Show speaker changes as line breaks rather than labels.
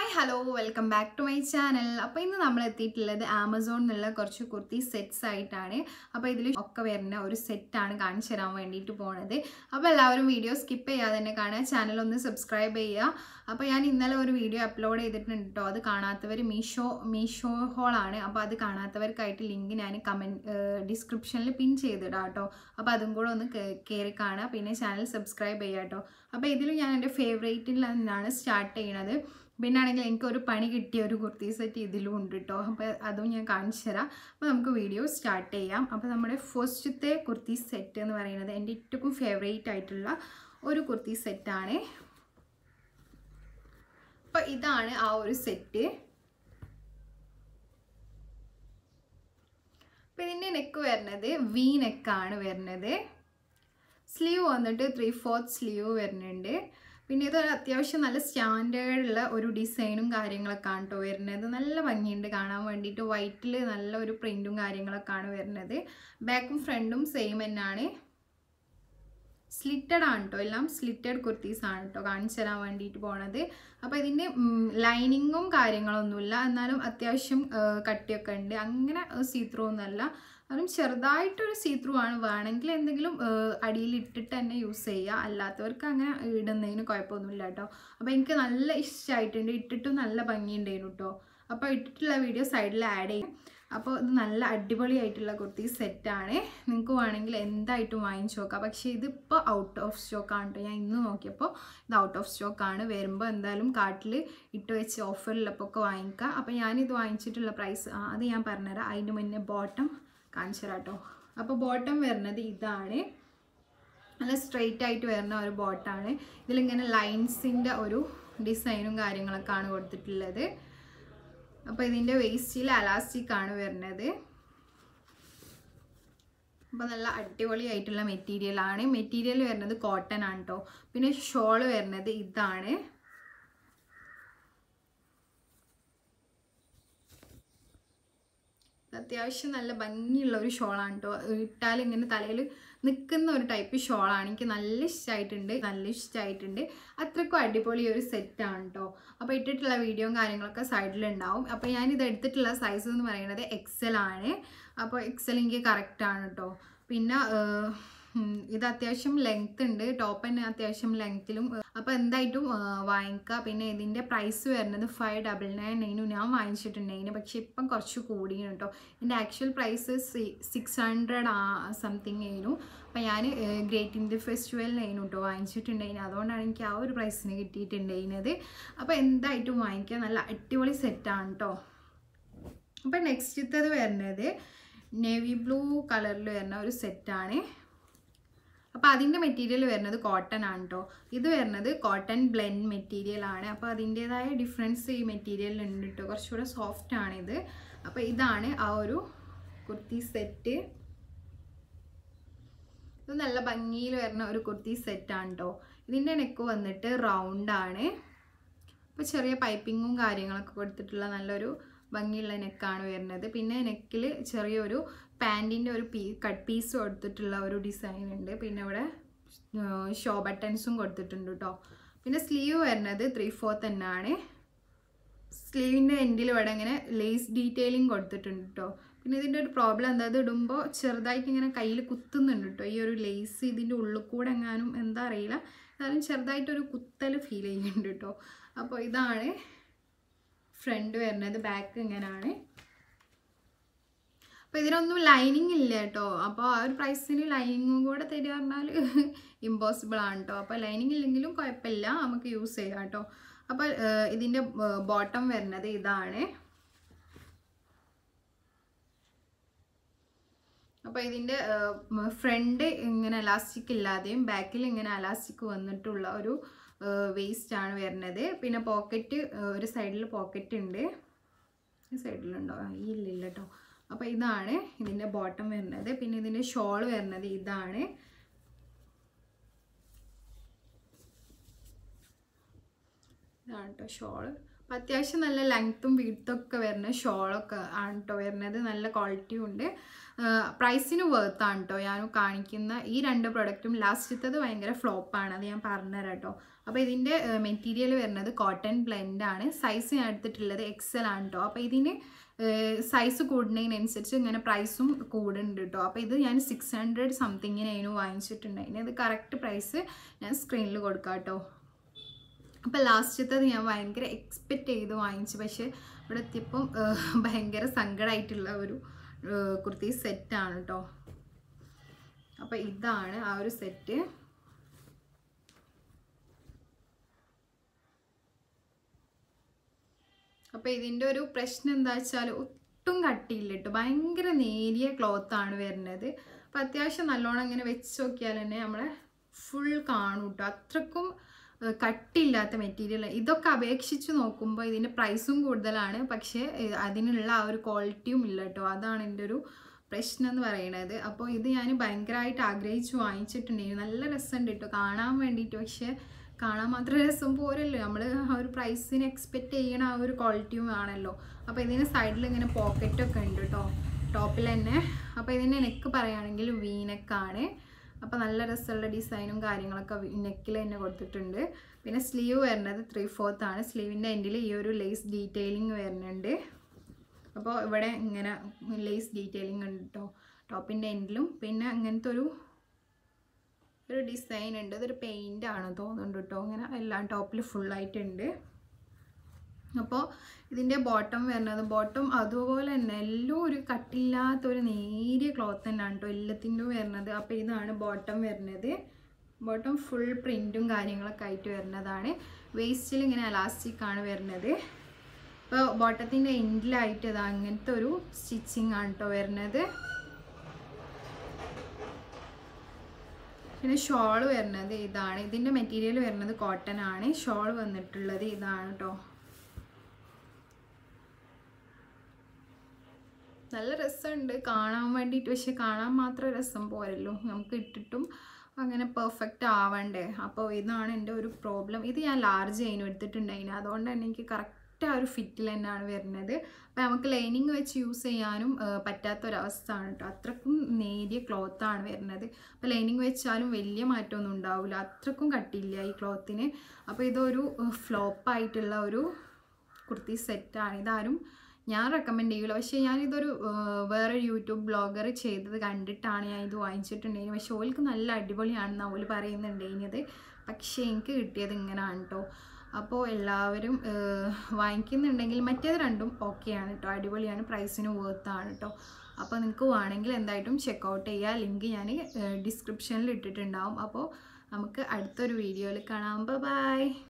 hello welcome back to my channel അപ്പോൾ ഇന്ന് നമ്മൾ എത്തിയിട്ടുള്ളത് ആമസോണിൽ നിന്നുള്ള കുറച്ച് കുർത്തി സെറ്റ്സ് ആയിട്ടാണ് അപ്പോൾ ഇതിൽ ഒക്കെ വരുന്ന ഒരു സെറ്റാണ് കാണിച്ചു തരാൻ വേണ്ടിയിട്ട് പോണത് അപ്പോൾ എല്ലാവരും വീഡിയോ സ്കിപ്പ് ചെയ്യാതെ തന്നെ കാണുക ചാനൽ ഒന്ന് സബ്സ്ക്രൈബ് ചെയ്യുക അപ്പോൾ ഞാൻ ഇന്നലെ ഒരു വീഡിയോ അപ്ലോഡ് ചെയ്തിട്ടുണ്ട് കേട്ടോ അത് കാണാത്തവർ മീഷോ മീഷോ ഹോളാണ് അപ്പോൾ അത് കാണാത്തവർക്കായിട്ട് ലിങ്ക് ഞാൻ കമൻറ്റ് ഡിസ്ക്രിപ്ഷനിൽ പിൻ ചെയ്തിടാം കേട്ടോ അപ്പോൾ അതും കൂടെ ഒന്ന് കയറി കാണുക പിന്നെ ചാനൽ സബ്സ്ക്രൈബ് ചെയ്യുക കേട്ടോ അപ്പോൾ ഇതിൽ ഞാൻ എൻ്റെ ഫേവറേറ്റിൽ നിന്നാണ് സ്റ്റാർട്ട് ചെയ്യണത് പിന്നെ ആണെങ്കിൽ എനിക്കൊരു പണി കിട്ടിയ ഒരു കുർത്തി സെറ്റ് ഇതിലും ഉണ്ട് കേട്ടോ അപ്പോൾ അതും ഞാൻ കാണിച്ചു തരാം അപ്പോൾ നമുക്ക് വീഡിയോ സ്റ്റാർട്ട് ചെയ്യാം അപ്പോൾ നമ്മുടെ ഫസ്റ്റത്തെ കുർത്തി സെറ്റ് എന്ന് പറയുന്നത് എൻ്റെ ഏറ്റവും ഫേവറേറ്റ് ആയിട്ടുള്ള ഒരു കുർത്തി സെറ്റാണ് അപ്പോൾ ഇതാണ് ആ ഒരു സെറ്റ് അപ്പോൾ ഇതിൻ്റെ നെക്ക് വരുന്നത് വി നെക്കാണ് വരുന്നത് സ്ലീവ് വന്നിട്ട് ത്രീ ഫോർത്ത് സ്ലീവ് വരുന്നുണ്ട് പിന്നെ ഇത് അത്യാവശ്യം നല്ല സ്റ്റാൻഡേർഡ് ഉള്ള ഒരു ഡിസൈനും കാര്യങ്ങളൊക്കെ ആണ് കേട്ടോ വരുന്നത് നല്ല ഭംഗിയുണ്ട് കാണാൻ വേണ്ടിയിട്ട് വൈറ്റിൽ നല്ല ഒരു പ്രിൻറ്റും കാര്യങ്ങളൊക്കെയാണ് വരുന്നത് ബാക്കും ഫ്രണ്ടും സെയിം തന്നെയാണ് സ്ലിറ്റഡ് ആണ് കേട്ടോ എല്ലാം സ്ലിറ്റഡ് കുർത്തീസ് ആണ് കേട്ടോ കാണിച്ചു തരാൻ വേണ്ടിയിട്ട് പോണത് അപ്പോൾ ഇതിൻ്റെ ലൈനിങ്ങും കാര്യങ്ങളൊന്നുമില്ല എന്നാലും അത്യാവശ്യം കട്ടിയൊക്കെ ഉണ്ട് അങ്ങനെ സീത്രൂ ഒന്നുമല്ല അതും ചെറുതായിട്ടൊരു സീത്രൂ ആണ് വേണമെങ്കിൽ എന്തെങ്കിലും അടിയിൽ ഇട്ടിട്ട് തന്നെ യൂസ് ചെയ്യുക അല്ലാത്തവർക്ക് അങ്ങനെ ഇടുന്നതിന് കുഴപ്പമൊന്നുമില്ല കേട്ടോ അപ്പോൾ എനിക്ക് നല്ല ഇഷ്ടമായിട്ടുണ്ട് ഇട്ടിട്ടും നല്ല ഭംഗിയുണ്ടായിരുന്നു കേട്ടോ അപ്പോൾ ഇട്ടിട്ടുള്ള വീഡിയോ സൈഡിൽ ആഡ് ചെയ്യും അപ്പോൾ ഇത് നല്ല അടിപൊളിയായിട്ടുള്ള കുർത്തി സെറ്റാണ് നിങ്ങൾക്ക് വേണമെങ്കിൽ എന്തായിട്ടും വാങ്ങിച്ചു നോക്കാം പക്ഷേ ഇതിപ്പോൾ ഔട്ട് ഓഫ് സ്റ്റോക്കാണ് കേട്ടോ ഞാൻ ഇന്ന് നോക്കിയപ്പോൾ ഇത് ഔട്ട് ഓഫ് സ്റ്റോക്കാണ് വരുമ്പോൾ എന്തായാലും കാട്ടിൽ ഇട്ട് വെച്ച് ഓഫറിലപ്പോൾ ഒക്കെ വാങ്ങിക്കാം അപ്പോൾ ഞാനിത് വാങ്ങിച്ചിട്ടുള്ള പ്രൈസ് അത് ഞാൻ പറഞ്ഞുതരാം അതിന് മുന്നേ ബോട്ടം കാണിച്ചു തരാം കേട്ടോ അപ്പോൾ ബോട്ടം വരുന്നത് ഇതാണ് നല്ല സ്ട്രെയിറ്റ് ആയിട്ട് വരുന്ന ഒരു ബോട്ടാണ് ഇതിലിങ്ങനെ ലൈൻസിൻ്റെ ഒരു ഡിസൈനും കാര്യങ്ങളൊക്കെ ആണ് കൊടുത്തിട്ടുള്ളത് അപ്പോൾ ഇതിൻ്റെ വേസ്റ്റിൽ അലാസ്റ്റിക് ആണ് വരുന്നത് അപ്പോൾ നല്ല അടിപൊളിയായിട്ടുള്ള മെറ്റീരിയൽ ആണ് മെറ്റീരിയൽ വരുന്നത് കോട്ടൺ ആണ് കേട്ടോ പിന്നെ ഷോൾ വരുന്നത് ഇതാണ് അത്യാവശ്യം നല്ല ഭംഗിയുള്ള ഒരു ഷോളാണ് കേട്ടോ ഇട്ടാൽ ഇങ്ങനെ തലയിൽ നിൽക്കുന്ന ഒരു ടൈപ്പ് ഷോളാണ് എനിക്ക് നല്ല ഇഷ്ടമായിട്ടുണ്ട് നല്ല ഇഷ്ടമായിട്ടുണ്ട് അത്രയ്ക്കും അടിപൊളി ഒരു സെറ്റാണ് കേട്ടോ അപ്പോൾ ഇട്ടിട്ടുള്ള വീഡിയോയും കാര്യങ്ങളൊക്കെ സൈഡിലുണ്ടാവും അപ്പോൾ ഞാനിത് എടുത്തിട്ടുള്ള സൈസ് എന്ന് പറയുന്നത് എക്സൽ ആണ് അപ്പോൾ എക്സൽ എനിക്ക് കറക്റ്റാണ് കേട്ടോ പിന്നെ ഇത് അത്യാവശ്യം ലെങ്ത് ഉണ്ട് ടോപ്പ് തന്നെ അത്യാവശ്യം ലെങ്ത്തിലും അപ്പോൾ എന്തായിട്ടും വാങ്ങിക്കുക പിന്നെ ഇതിൻ്റെ പ്രൈസ് വരുന്നത് ഫൈവ് ഡബിൾ നയൻ നയനും ഞാൻ വാങ്ങിച്ചിട്ടുണ്ടായിരുന്നു പക്ഷേ ഇപ്പം കുറച്ച് കൂടിയാണ് കേട്ടോ ഇതിൻ്റെ actual price six hundred something ആയിരുന്നു അപ്പോൾ ഞാൻ ഗ്രേറ്റ് ഇന്ത്യ ഫെസ്റ്റിവലിനായിരുന്നു കേട്ടോ വാങ്ങിച്ചിട്ടുണ്ടായിരുന്നു അതുകൊണ്ടാണ് എനിക്ക് ആ ഒരു പ്രൈസിന് കിട്ടിയിട്ടുണ്ടായിരുന്നത് അപ്പോൾ എന്തായിട്ടും വാങ്ങിക്കുക നല്ല അടിപൊളി സെറ്റാണ് കേട്ടോ അപ്പോൾ നെക്സ്റ്റത്തത് വരുന്നത് നേവി ബ്ലൂ കളറിൽ വരുന്ന ഒരു സെറ്റാണ് അപ്പോൾ അതിൻ്റെ മെറ്റീരിയൽ വരുന്നത് കോട്ടൺ ആണ് കേട്ടോ ഇത് വരുന്നത് കോട്ടൺ ബ്ലെൻഡ് മെറ്റീരിയൽ ആണ് അപ്പോൾ അതിൻ്റേതായ ഡിഫറൻസ് ഈ മെറ്റീരിയലിൽ ഉണ്ട് കേട്ടോ കുറച്ചുകൂടെ സോഫ്റ്റ് ആണിത് അപ്പോൾ ഇതാണ് ആ ഒരു കുർത്തി സെറ്റ് ഇത് നല്ല ഭംഗിയിൽ വരുന്ന ഒരു കുർത്തി സെറ്റാണ് കേട്ടോ ഇതിൻ്റെ നെക്ക് വന്നിട്ട് റൗണ്ട് ആണ് അപ്പോൾ ചെറിയ പൈപ്പിങ്ങും കാര്യങ്ങളൊക്കെ കൊടുത്തിട്ടുള്ള നല്ലൊരു ഭംഗിയുള്ള നെക്കാണ് വരുന്നത് പിന്നെ നെക്കിൽ ചെറിയൊരു പാൻറ്റിൻ്റെ ഒരു പീ കട്ട് പീസ് കൊടുത്തിട്ടുള്ള ഒരു ഡിസൈൻ ഉണ്ട് പിന്നെ ഇവിടെ ഷോ ബട്ടൺസും കൊടുത്തിട്ടുണ്ട് കേട്ടോ പിന്നെ സ്ലീവ് വരുന്നത് ത്രീ ഫോർത്ത് തന്നെയാണ് സ്ലീവിൻ്റെ എൻഡിൽ ഇവിടെ ഇങ്ങനെ ലേസ് ഡീറ്റെയിലിംഗ് കൊടുത്തിട്ടുണ്ട് കേട്ടോ പിന്നെ ഇതിൻ്റെ ഒരു പ്രോബ്ലം എന്താ ഇത് ഇടുമ്പോൾ ചെറുതായിട്ട് ഇങ്ങനെ കയ്യിൽ കുത്തുന്നുണ്ട് കേട്ടോ ഈ ഒരു ലേസ് ഇതിൻ്റെ ഉള്ളിൽ കൂടെ എങ്ങാനും എന്താ അറിയില്ല എന്നാലും ചെറുതായിട്ടൊരു കുത്തൽ ഫീൽ ചെയ്യുന്നുണ്ട് കേട്ടോ അപ്പോൾ ഇതാണ് ഫ്രണ്ട് വരുന്നത് ബാക്ക് ഇങ്ങനെയാണ് അപ്പോൾ ഇതിനൊന്നും ലൈനിങ് ഇല്ല കേട്ടോ അപ്പോൾ ആ ഒരു പ്രൈസിന് ലൈനിങ്ങും കൂടെ തരിക പറഞ്ഞാൽ ഇമ്പോസിബിൾ ആണ് കേട്ടോ അപ്പോൾ ലൈനിങ് ഇല്ലെങ്കിലും കുഴപ്പമില്ല നമുക്ക് യൂസ് ചെയ്യാം കേട്ടോ അപ്പോൾ ഇതിൻ്റെ ബോട്ടം വരുന്നത് ഇതാണ് അപ്പോൾ ഇതിൻ്റെ ഫ്രണ്ട് ഇങ്ങനെ അലാസ്റ്റിക് ഇല്ലാതെയും ബാക്കിൽ ഇങ്ങനെ അലാസ്റ്റിക് വന്നിട്ടുള്ള ഒരു വേസ്റ്റ് ആണ് വരുന്നത് പിന്നെ പോക്കറ്റ് ഒരു സൈഡിൽ പോക്കറ്റ് ഉണ്ട് ഈ സൈഡിലുണ്ടോ ഈ ഇല്ലില്ല കേട്ടോ അപ്പോൾ ഇതാണ് ഇതിൻ്റെ ബോട്ടം വരുന്നത് പിന്നെ ഇതിൻ്റെ ഷോൾ വരുന്നത് ഇതാണ് ഇതാണ് കേട്ടോ ഷോള് അപ്പം അത്യാവശ്യം നല്ല ലെങ്ത്തും വീട്ടൊക്കെ വരുന്ന ഷോളൊക്കെ ആണ് കേട്ടോ വരുന്നത് നല്ല ക്വാളിറ്റിയും ഉണ്ട് പ്രൈസിന് വേർത്താണ് കേട്ടോ ഞാൻ കാണിക്കുന്ന ഈ രണ്ട് പ്രൊഡക്റ്റും ലാസ്റ്റത്തത് ഭയങ്കര ഫ്ലോപ്പാണ് അത് ഞാൻ പറഞ്ഞുതരാം കേട്ടോ അപ്പോൾ ഇതിൻ്റെ മെറ്റീരിയൽ വരുന്നത് കോട്ടൺ ബ്ലെൻഡ് ആണ് സൈസ് ഞാൻ എടുത്തിട്ടുള്ളത് എക്സൽ ആണ് കേട്ടോ അപ്പോൾ ഇതിന് സൈസ് കൂടുന്നതിനനുസരിച്ച് ഇങ്ങനെ പ്രൈസും കൂടുന്നുണ്ട് കേട്ടോ അപ്പോൾ ഇത് ഞാൻ സിക്സ് ഹൺഡ്രഡ് സംതിങ്ങിനായിരുന്നു വാങ്ങിച്ചിട്ടുണ്ടായിരുന്നു ഇത് കറക്റ്റ് പ്രൈസ് ഞാൻ സ്ക്രീനിൽ കൊടുക്കാം കേട്ടോ അപ്പോൾ ലാസ്റ്റത്തത് ഞാൻ ഭയങ്കര എക്സ്പെക്റ്റ് ചെയ്ത് വാങ്ങിച്ചു പക്ഷേ ഇവിടെ എത്തിയപ്പം ഭയങ്കര സങ്കടമായിട്ടുള്ള ഒരു കുർത്തി സെറ്റാണ് കേട്ടോ അപ്പോൾ ഇതാണ് ആ ഒരു സെറ്റ് അപ്പോൾ ഇതിൻ്റെ ഒരു പ്രശ്നം എന്താ വെച്ചാൽ ഒട്ടും കട്ടിയില്ല കേട്ടോ ഭയങ്കര നേരിയ ക്ലോത്താണ് വരുന്നത് അപ്പോൾ അത്യാവശ്യം നല്ലോണം ഇങ്ങനെ വെച്ച് നോക്കിയാൽ തന്നെ നമ്മളെ ഫുൾ കാണും കേട്ടോ അത്രക്കും ഏഹ്, കട്ടിയില്ലാത്ത മെറ്റീരിയൽ ഇതൊക്കെ അപേക്ഷിച്ച് നോക്കുമ്പോൾ ഇതിൻ്റെ പ്രൈസും കൂടുതലാണ് പക്ഷേ ഏഹ്, അതിനുള്ള ആ ഒരു ക്വാളിറ്റിയും ഇല്ല കേട്ടോ അതാണ് എൻ്റെ ഒരു പ്രശ്നം എന്ന് പറയുന്നത് അപ്പോൾ ഇത് ഞാൻ ഭയങ്കരമായിട്ട് ആഗ്രഹിച്ച് വാങ്ങിച്ചിട്ടുണ്ടായിരുന്നു നല്ല രസമുണ്ട് കേട്ടോ കാണാൻ വേണ്ടിയിട്ട് പക്ഷേ കാണാൻ മാത്രം രസം പോരല്ലോ നമ്മൾ ആ ഒരു പ്രൈസിന് എക്സ്പെക്റ്റ് ചെയ്യണ ആ ഒരു ക്വാളിറ്റിയും ആണല്ലോ അപ്പോൾ ഇതിന് സൈഡിൽ ഇങ്ങനെ പോക്കറ്റൊക്കെ ഉണ്ട് കേട്ടോ ടോപ്പിൽ തന്നെ അപ്പോൾ ഇതിൻ്റെ നെക്ക് പറയുകയാണെങ്കിൽ വീനെക്കാണ് അപ്പോൾ നല്ല രസമുള്ള ഡിസൈനും കാര്യങ്ങളൊക്കെ നെക്കിൽ തന്നെ കൊടുത്തിട്ടുണ്ട് പിന്നെ സ്ലീവ് വരുന്നത് ത്രീ ഫോർത്ത് ആണ് സ്ലീവിൻ്റെ എൻഡിൽ ഈ ഒരു ലേസ് ഡീറ്റെയിലിംഗ് വരുന്നുണ്ട് അപ്പോൾ ഇവിടെ ഇങ്ങനെ ലേസ് ഡീറ്റെയിലിംഗ് ഉണ്ട് കേട്ടോ ടോപ്പിൻ്റെ എൻഡിലും പിന്നെ അങ്ങനത്തെ ഒരു ഒരു ഡിസൈൻ ഉണ്ട് ഇതൊരു പെയിൻ്റ് ആണ് തോന്നുന്നുണ്ട് കേട്ടോ ഇങ്ങനെ എല്ലാം ടോപ്പിൽ ഫുള്ളായിട്ടുണ്ട് അപ്പോൾ ഇതിൻ്റെ ബോട്ടം വരുന്നത് ബോട്ടം അതുപോലെ തന്നെ എല്ലാം ഒരു കട്ടില്ലാത്ത ഒരു നേരിയ ക്ലോത്ത് തന്നെയാണ് കേട്ടോ എല്ലാത്തിൻ്റെ വരുന്നത് അപ്പോൾ ഇതാണ് ബോട്ടം വരുന്നത് ബോട്ടം ഫുൾ പ്രിൻറ്റും കാര്യങ്ങളൊക്കെ ആയിട്ട് വരുന്നതാണ് വേസ്റ്റിൽ ഇങ്ങനെ എലാസ്റ്റിക് ആണ് വരുന്നത് ഇപ്പോൾ ബോട്ടത്തിൻ്റെ എൻഡിലായിട്ട് ഇത് അങ്ങനത്തെ ഒരു സ്റ്റിച്ചിങ് ആണ് കേട്ടോ വരുന്നത് പിന്നെ ഷോൾ വരുന്നത് ഇതാണ് ഇതിൻ്റെ മെറ്റീരിയൽ വരുന്നത് കോട്ടൺ ആണ് ഷോൾ വന്നിട്ടുള്ളത് ഇതാണ് കേട്ടോ നല്ല രസമുണ്ട് കാണാൻ വേണ്ടിയിട്ട് പക്ഷെ കാണാൻ മാത്രം രസം പോരല്ലോ നമുക്ക് ഇട്ടിട്ടും അങ്ങനെ പെർഫെക്റ്റ് ആവണ്ടേ അപ്പോൾ ഇതാണ് എൻ്റെ ഒരു പ്രോബ്ലം ഇത് ഞാൻ ലാർജ് അതിന് എടുത്തിട്ടുണ്ടായിന് അതുകൊണ്ട് തന്നെ എനിക്ക് കറക്റ്റ് ആ ഒരു ഫിറ്റിൽ തന്നെയാണ് വരുന്നത് അപ്പോൾ നമുക്ക് ലൈനിങ് വെച്ച് യൂസ് ചെയ്യാനും ആ, പറ്റാത്തൊരവസ്ഥയാണ് കേട്ടോ അത്രക്കും നേരിയ ക്ലോത്താണ് വരുന്നത് അപ്പോൾ ലൈനിങ് വെച്ചാലും വലിയ മാറ്റമൊന്നും ഉണ്ടാവില്ല അത്രക്കും കട്ടിയില്ല ഈ ക്ലോത്തിന് അപ്പോൾ ഇതൊരു ഫ്ലോപ്പായിട്ടുള്ള ഒരു കുർത്തി സെറ്റാണ് ഇതാരും ഞാൻ റെക്കമെൻഡ് ചെയ്യില്ല പക്ഷേ ഞാനിതൊരു ആ, വേറെ യൂട്യൂബ് ബ്ലോഗർ ചെയ്തത് കണ്ടിട്ടാണ് ഞാൻ ഇത് വാങ്ങിച്ചിട്ടുണ്ടായിരുന്നത് പക്ഷേ ഓൾക്ക് നല്ല അടിപൊളിയാണെന്ന് ഓല് പറയുന്നുണ്ടായിരുന്നത് പക്ഷേ എനിക്ക് കിട്ടിയത് ഇങ്ങനെയാണ് കേട്ടോ അപ്പോൾ എല്ലാവരും ആ, വാങ്ങിക്കുന്നുണ്ടെങ്കിൽ മറ്റേത് രണ്ടും ഓക്കെയാണ് കേട്ടോ അടിപൊളിയാണ് പ്രൈസിന് വേർത്താണ് കേട്ടോ അപ്പോൾ നിങ്ങൾക്ക് വേണമെങ്കിൽ എന്തായിട്ടും ചെക്കൗട്ട് ചെയ്യുക ലിങ്ക് ഞാൻ ഡിസ്ക്രിപ്ഷനിൽ ഇട്ടിട്ടുണ്ടാവും അപ്പോൾ നമുക്ക് അടുത്തൊരു വീഡിയോയിൽ കാണാം ബൈ